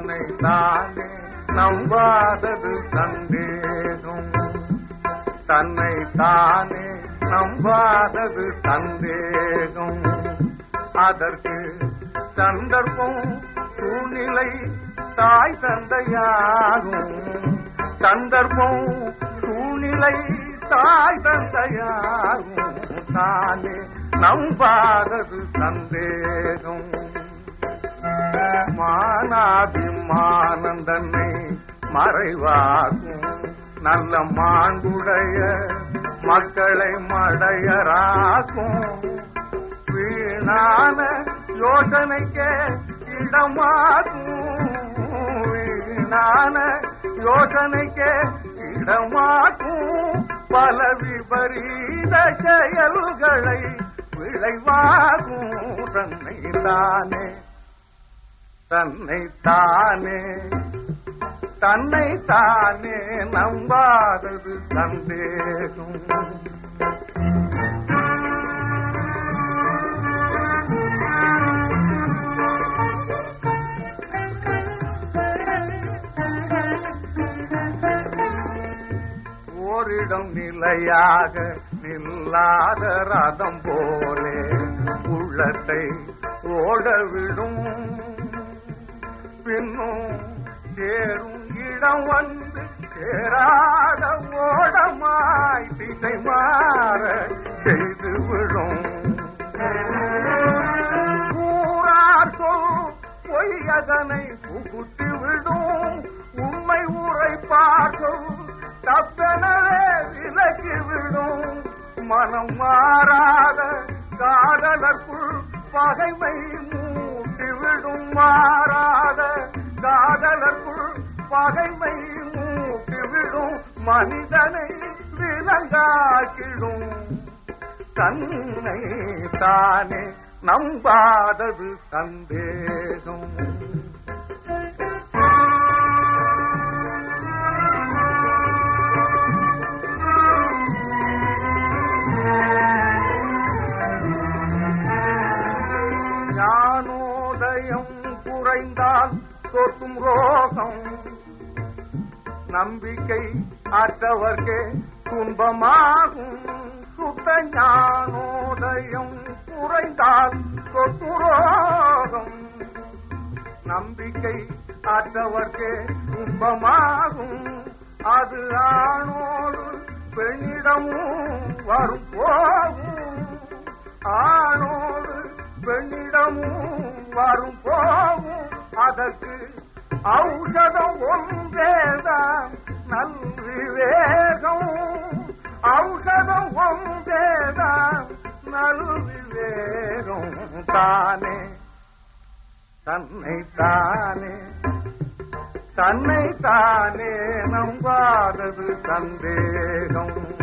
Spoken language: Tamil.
தன்னை தானே நம்பாதது சந்தேகம் தன்னை தானே நம்பாதது சந்தேகம் அதற்கு சந்தர்ப்பம் சூழ்நிலை தாய் தந்தையாகும் சந்தர்ப்பம் சூழ்நிலை தாய் தந்தையாகும் தானே நம்பாதது சந்தேகம் மானாபிமானம் தன்னை மறைவாகும் நல்ல மாண்புடைய மக்களை மடையராக்கும் வீணான யோசனைக்கே இடமாக்கும் வீணான யோசனைக்கே இடமாக்கும் பல விபரீத செயல்களை விளைவாகும் தன்னை தானே தன்னை தானே தன்னை தானே நம்பாதது சந்தேகம் ஓரிடம் நிலையாக நில்லாத ரதம் போலே உள்ளத்தை ஓடவிடும் பின்னும் சேரும் இடம் வந்து சேராத ஓடமாய் திசை மாற செய்து விடும் கூறார் சொல் பொய்யதனை புகுத்தி விடும் உண்மை உரைப்பார் சொல் தப்பெனவே விலக்கி விடும் மனம் மாறாத காதலர்க்குள் பகைமை மூட்டிவிடும் மாறாத காதலர்க்குள் பகைமை மூட்டிவிடும் மனிதனை விலங்காக்கிடும் தன்னை தானே நம்பாதது சந்தேகம் ஞானோதயம் குறைந்தால் சொத்தும் ரோகம் நம்பிக்கை அற்றவர்க்கே துன்பமாகும் சுத்த ஞானோதயம் குறைந்தால் சொத்து ரோகம் நம்பிக்கை அற்றவர்க்கே துன்பமாகும் அது ஆணோடு பெண்ணிடமும் வரும் போகும் ஆணோடு பெண்ணிடமும் வரும் போகும் அதற்கு ஔஷதம் ஒன்றேதான் நல்விவேகம் ஔஷதம் ஒன்றேதான் நல்விவேகம் தானே தன்னை தானே தன்னை தானே நம்பாதது சந்தேகம்